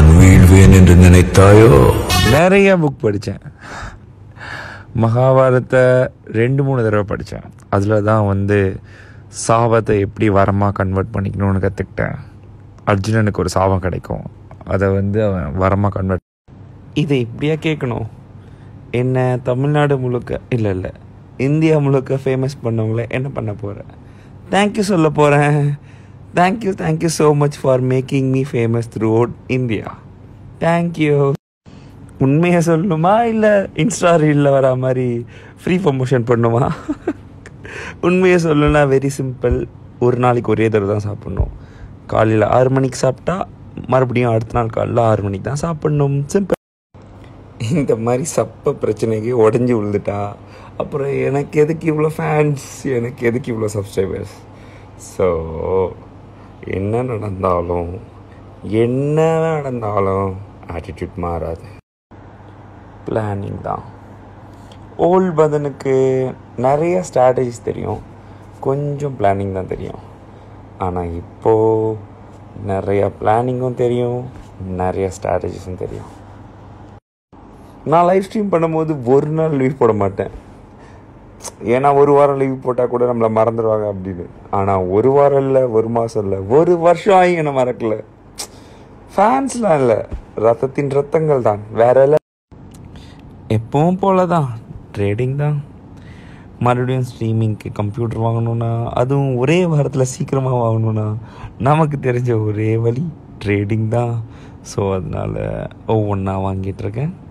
வீழ்வேன் என்று நினைத்தாயோ நிறைய புக் படித்தேன் மகாபாரத்தை ரெண்டு மூணு தடவை படித்தேன் அதில் தான் வந்து சாபத்தை எப்படி வரமாக கன்வெர்ட் பண்ணிக்கணும்னு கற்றுக்கிட்டேன் அர்ஜுனனுக்கு ஒரு சாபம் கிடைக்கும் அதை வந்து அவன் வரமாக கன்வெர்ட் இதை இப்படியா கேட்கணும் என்ன தமிழ்நாடு முழுக்க இல்லை இல்லை இந்தியா முழுக்க ஃபேமஸ் பண்ணவங்கள என்ன பண்ண போகிறேன் தேங்க்யூ சொல்ல போகிறேன் thank you thank you so much for making me famous throughout India thank you உண்மையை சொல்லணுமா இல்லை இன்ஸ்டா ரீலில் வர மாதிரி ஃப்ரீ ப்ரமோஷன் பண்ணுமா உண்மையை சொல்லணும்னா வெரி சிம்பிள் ஒரு நாளைக்கு ஒரே தடவை தான் சாப்பிட்ணும் காலையில் ஆறு மணிக்கு சாப்பிட்டா மறுபடியும் அடுத்த நாள் காலையில் ஆறு மணிக்கு தான் சாப்பிட்ணும் சிம்பிள் இந்த மாதிரி சப்ப பிரச்சனைக்கு உடஞ்சி விழுந்துட்டா அப்புறம் எனக்கு எதுக்கு இவ்வளோ ஃபேன்ஸ் எனக்கு எதுக்கு இவ்வளோ சப்ஸ்கிரைபர்ஸ் ஸோ என்ன நடந்தாலும் என்ன நடந்தாலும் ஆட்டிடியூட் மாறாது பிளானிங் தான் ஓல்ட் பதனுக்கு நிறைய ஸ்ட்ராட்டஜிஸ் தெரியும் கொஞ்சம் பிளானிங் தான் தெரியும் ஆனால் இப்போது நிறைய பிளானிங்கும் தெரியும் நிறைய ஸ்ட்ராட்டஜிஸும் தெரியும் நான் லைவ் ஸ்ட்ரீம் பண்ணும்போது ஒரு நாள் லீவ் போட மாட்டேன் ஏன்னா ஒரு வாரம் லீவ் போட்டால் கூட நம்மளை மறந்துடுவாங்க அப்படின்னு ஆனால் ஒரு வாரம் இல்லை ஒரு மாதம் இல்லை ஒரு வருஷம் ஆகி என்னை மறக்கல ஃபேன்ஸ்லாம் இல்லை ரத்தத்தின் ரத்தங்கள் தான் வேற இல்லை எப்பவும் போல தான் ட்ரேடிங் தான் மறுபடியும் ஸ்ட்ரீமிங்க்கு கம்ப்யூட்டர் வாங்கணும்னா அதுவும் ஒரே வாரத்தில் சீக்கிரமாக வாங்கணும்னா நமக்கு தெரிஞ்ச ஒரே வழி ட்ரேடிங் தான் ஸோ அதனால் ஒவ்வொன்றா வாங்கிட்டு இருக்கேன்